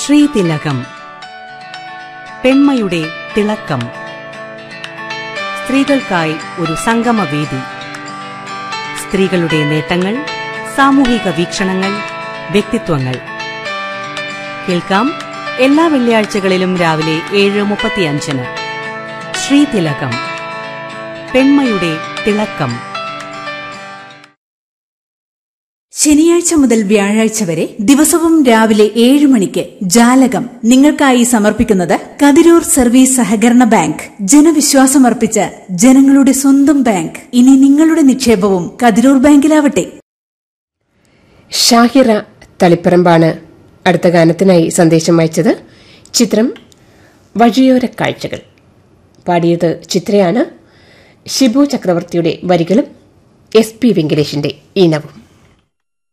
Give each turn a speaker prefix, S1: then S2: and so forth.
S1: ശ്രീതിലകം പെൺമയുടെ തിളക്കം സ്ത്രീകൾക്കായി ഒരു സംഗമവേദി സ്ത്രീകളുടെ നേട്ടങ്ങൾ സാമൂഹിക വീക്ഷണങ്ങൾ വ്യക്തിത്വങ്ങൾ കേൾക്കാം എല്ലാ വെള്ളിയാഴ്ചകളിലും രാവിലെ ഏഴ് മുപ്പത്തിയഞ്ചിന് ശ്രീതിലകം പെൺമയുടെ തിളക്കം
S2: ശനിയാഴ്ച മുതൽ വ്യാഴാഴ്ച വരെ ദിവസവും രാവിലെ ഏഴ് മണിക്ക് ജാലകം നിങ്ങൾക്കായി സമർപ്പിക്കുന്നത് കതിരൂർ സർവീസ് സഹകരണ ബാങ്ക് ജനവിശ്വാസമർപ്പിച്ച ജനങ്ങളുടെ സ്വന്തം ബാങ്ക് ഇനി നിങ്ങളുടെ നിക്ഷേപവും കതിരൂർ ബാങ്കിലാവട്ടെ
S3: ഷാഹിറ തളിപ്പറമ്പാണ് അടുത്ത ഗാനത്തിനായി സന്ദേശം അയച്ചത് ചിത്രം വഴിയോര കാഴ്ചകൾ പാടിയത് ചിത്രയാണ് ഷിബു ചക്രവർത്തിയുടെ വരികളും എസ് പി വെങ്കടേഷിന്റെ ഈണവും